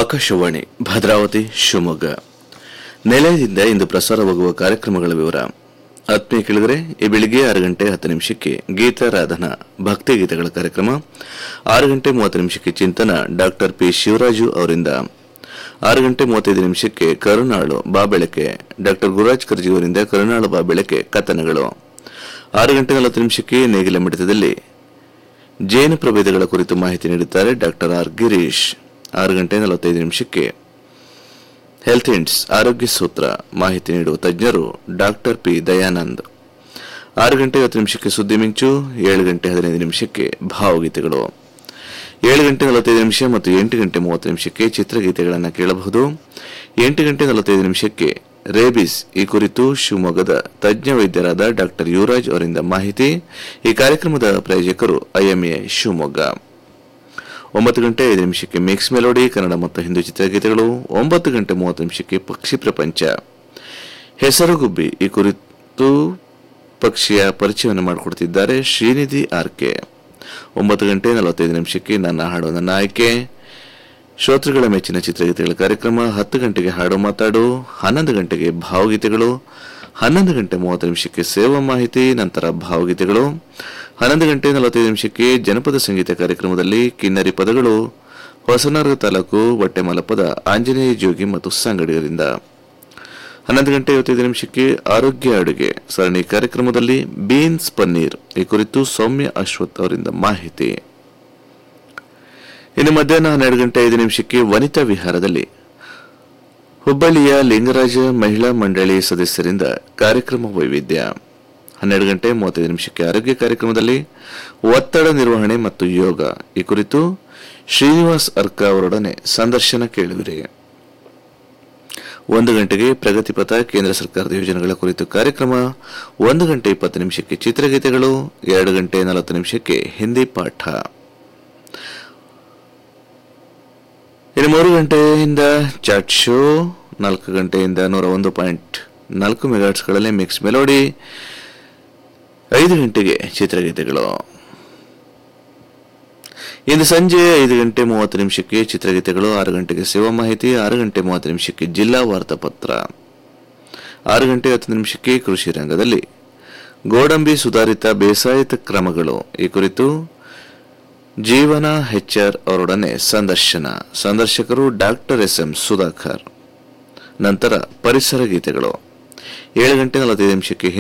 ಆಕಾಶವಾಣಿ ಭದ್ರಾವತಿ ಶಿವಮೊಗ್ಗ ನಿಲಯದಿಂದ ಇಂದು ಪ್ರಸಾರವಾಗುವ ಕಾರ್ಯಕ್ರಮಗಳ ವಿವರ ಆತ್ಮೀಯ ಕೇಳಿದರೆ ಈ ಬೆಳಿಗ್ಗೆ ಆರು ಗಂಟೆ ಹತ್ತು ನಿಮಿಷಕ್ಕೆ ಗೀತಾರಾಧನಾ ಭಕ್ತಿ ಗೀತೆಗಳ ಕಾರ್ಯಕ್ರಮ ಆರು ಗಂಟೆ ಮೂವತ್ತು ನಿಮಿಷಕ್ಕೆ ಚಿಂತನ ಡಾಕ್ಟರ್ ಪಿ ಶಿವರಾಜು ಅವರಿಂದ ಆರು ಗಂಟೆ ಮೂವತ್ತೈದು ನಿಮಿಷಕ್ಕೆ ಕರುನಾಳು ಬಾಬೆಳಕೆ ಡಾಕ್ಟರ್ ಗುರುರಾಜ್ ಕರ್ಜಿ ಅವರಿಂದ ಕರುನಾಳು ಬಾಬೆಳಕೆ ಕಥನಗಳು ಆರು ಗಂಟೆ ನಲವತ್ತು ನಿಮಿಷಕ್ಕೆ ನೇಗಿಲ ಮಿಡಿತದಲ್ಲಿ ಜೇನು ಪ್ರಭೇದಗಳ ಕುರಿತು ಮಾಹಿತಿ ನೀಡುತ್ತಾರೆ ಡಾಕ್ಟರ್ ಆರ್ ಗಿರೀಶ್ ಆರು ಗಂಟೆ ನಲವತ್ತೈದು ನಿಮಿಷಕ್ಕೆ ಹೆಲ್ತ್ ಇಂಡ್ಸ್ ಆರೋಗ್ಯ ಸೂತ್ರ ಮಾಹಿತಿ ನೀಡುವ ತಜ್ಞರು ಡಾಕ್ಟರ್ ಪಿ ದಯಾನಂದ್ ಆರು ಗಂಟೆ ಐವತ್ತು ನಿಮಿಷಕ್ಕೆ ಸುದ್ದಿ ಮಿಂಚು ಏಳು ಗಂಟೆ ಹದಿನೈದು ನಿಮಿಷಕ್ಕೆ ಭಾವಗೀತೆಗಳು ಏಳು ಗಂಟೆ ನಲವತ್ತೈದು ನಿಮಿಷ ಮತ್ತು ಎಂಟು ಗಂಟೆ ಮೂವತ್ತು ನಿಮಿಷಕ್ಕೆ ಚಿತ್ರಗೀತೆಗಳನ್ನು ಕೇಳಬಹುದು ಎಂಟು ಗಂಟೆ ನಲವತ್ತೈದು ನಿಮಿಷಕ್ಕೆ ರೇಬಿಸ್ ಈ ಕುರಿತು ಶಿವಮೊಗ್ಗದ ತಜ್ಞ ವೈದ್ಯರಾದ ಡಾಕ್ಟರ್ ಯುವರಾಜ್ ಅವರಿಂದ ಮಾಹಿತಿ ಈ ಕಾರ್ಯಕ್ರಮದ ಪ್ರಾಯೋಜಕರು ಐಎಂಎ ಶಿವಮೊಗ್ಗ ಒಂಬತ್ತು ಗಂಟೆ ಐದು ನಿಮಿಷಕ್ಕೆ ಮಿಕ್ಸ್ ಮೆಲೋಡಿ ಕನ್ನಡ ಮತ್ತು ಹಿಂದಿ ಚಿತ್ರಗೀತೆಗಳು ಒಂಬತ್ತು ಗಂಟೆ ಮೂವತ್ತು ನಿಮಿಷಕ್ಕೆ ಪಕ್ಷಿ ಪ್ರಪಂಚ ಹೆಸರುಗುಬ್ಬಿ ಈ ಕುರಿತು ಪಕ್ಷಿಯ ಪರಿಚಯವನ್ನು ಮಾಡಿಕೊಡ್ತಿದ್ದಾರೆ ಶ್ರೀನಿಧಿ ಆರ್ಕೆ ಒಂಬತ್ತು ಗಂಟೆ ನಲವತ್ತೈದು ನಿಮಿಷಕ್ಕೆ ನನ್ನ ಹಾಡು ನನ್ನ ಆಯ್ಕೆ ಶ್ರೋತೃಗಳ ಮೆಚ್ಚಿನ ಚಿತ್ರಗೀತೆಗಳ ಕಾರ್ಯಕ್ರಮ ಹತ್ತು ಗಂಟೆಗೆ ಹಾಡು ಮಾತಾಡು ಹನ್ನೊಂದು ಗಂಟೆಗೆ ಭಾವಗೀತೆಗಳು ಹನ್ನೊಂದು ಗಂಟೆ ಮೂವತ್ತು ನಿಮಿಷಕ್ಕೆ ಸೇವಾ ಮಾಹಿತಿ ನಂತರ ಭಾವಗೀತೆಗಳು ಹನ್ನೊಂದು ಗಂಟೆ ನಲವತ್ತೈದು ನಿಮಿಷಕ್ಕೆ ಜನಪದ ಸಂಗೀತ ಕಾರ್ಯಕ್ರಮದಲ್ಲಿ ಕಿನ್ನರಿ ಪದಗಳು ಹೊಸನಗರ ತಾಲೂಕು ಹೊಟ್ಟೆಮಲಪದ ಆಂಜನೇಯ ಜೋಗಿ ಮತ್ತು ಸಂಗಡಿಗರಿಂದ ಹನ್ನೊಂದು ಗಂಟೆ ಐವತ್ತೈದು ನಿಮಿಷಕ್ಕೆ ಆರೋಗ್ಯ ಅಡುಗೆ ಸರಣಿ ಕಾರ್ಯಕ್ರಮದಲ್ಲಿ ಬೀನ್ಸ್ ಪನ್ನೀರ್ ಈ ಕುರಿತು ಸೌಮ್ಯ ಅಶ್ವಥ್ ಅವರಿಂದ ಮಾಹಿತಿ ಇನ್ನು ಮಧ್ಯಾಹ್ನ ಹನ್ನೆರಡು ಗಂಟೆ ಐದು ನಿಮಿಷಕ್ಕೆ ವನಿತಾ ವಿಹಾರದಲ್ಲಿ ಹುಬ್ಬಳ್ಳಿಯ ಲಿಂಗರಾಜ ಮಹಿಳಾ ಮಂಡಳಿ ಸದಸ್ಯರಿಂದ ಕಾರ್ಯಕ್ರಮ ವೈವಿಧ್ಯ ಹನ್ನೆರಡು ಗಂಟೆ ಮೂವತ್ತೈದು ನಿಮಿಷಕ್ಕೆ ಆರೋಗ್ಯ ಕಾರ್ಯಕ್ರಮದಲ್ಲಿ ಒತ್ತಡ ನಿರ್ವಹಣೆ ಮತ್ತು ಯೋಗ ಈ ಕುರಿತು ಶ್ರೀನಿವಾಸ್ ಅರ್ಕ ಅವರೊಡನೆ ಸಂದರ್ಶನ ಕೇಳುವಿರಿ ಒಂದು ಗಂಟೆಗೆ ಪ್ರಗತಿಪಥ ಕೇಂದ್ರ ಸರ್ಕಾರದ ಯೋಜನೆಗಳ ಕುರಿತು ಕಾರ್ಯಕ್ರಮ ಒಂದು ಗಂಟೆ ಇಪ್ಪತ್ತು ನಿಮಿಷಕ್ಕೆ ಚಿತ್ರಗೀತೆಗಳು ಎರಡು ಗಂಟೆ ನಲವತ್ತು ನಿಮಿಷಕ್ಕೆ ಹಿಂದಿ ಪಾಠ ಇನ್ನು ಮೂರು ಗಂಟೆಯಿಂದ ಚಾಟ್ ಶೋ ನಾಲ್ಕು ಗಂಟೆಯಿಂದ ನೂರ ಒಂದು ಪಾಯಿಂಟ್ ನಾಲ್ಕು ಮೆಗಾಟ್ಸ್ಗಳಲ್ಲಿ ಮಿಕ್ಸ್ ಮೆಲೋಡಿ ಐದು ಗಂಟೆಗೆ ಚಿತ್ರಗೀತೆಗಳು ಇಂದು ಸಂಜೆ ಐದು ಗಂಟೆ ಮೂವತ್ತು ನಿಮಿಷಕ್ಕೆ ಚಿತ್ರಗೀತೆಗಳು ಆರು ಗಂಟೆಗೆ ಸೇವಾ ಮಾಹಿತಿ ಆರು ಗಂಟೆ ಮೂವತ್ತು ನಿಮಿಷಕ್ಕೆ ಜಿಲ್ಲಾ ವಾರ್ತಾಪತ್ರ ಆರು ಗಂಟೆ ಹತ್ತು ನಿಮಿಷಕ್ಕೆ ಕೃಷಿ ರಂಗದಲ್ಲಿ ಗೋಡಂಬಿ ಸುಧಾರಿತ ಬೇಸಾಯದ ಕ್ರಮಗಳು ಈ ಕುರಿತು ಜೀವನ ಹೆಚ್ಆರ್ ಅವರೊಡನೆ ಸಂದರ್ಶನ ಸಂದರ್ಶಕರು ಡಾಕ್ಟರ್ ಎಸ್ ಎಂ ಸುಧಾಕರ್ ನಂತರ ಪರಿಸರ ಗೀತೆಗಳು ಏಳು ಗಂಟೆ ನಲವತ್ತೈದು ನಿಮಿಷಕ್ಕೆ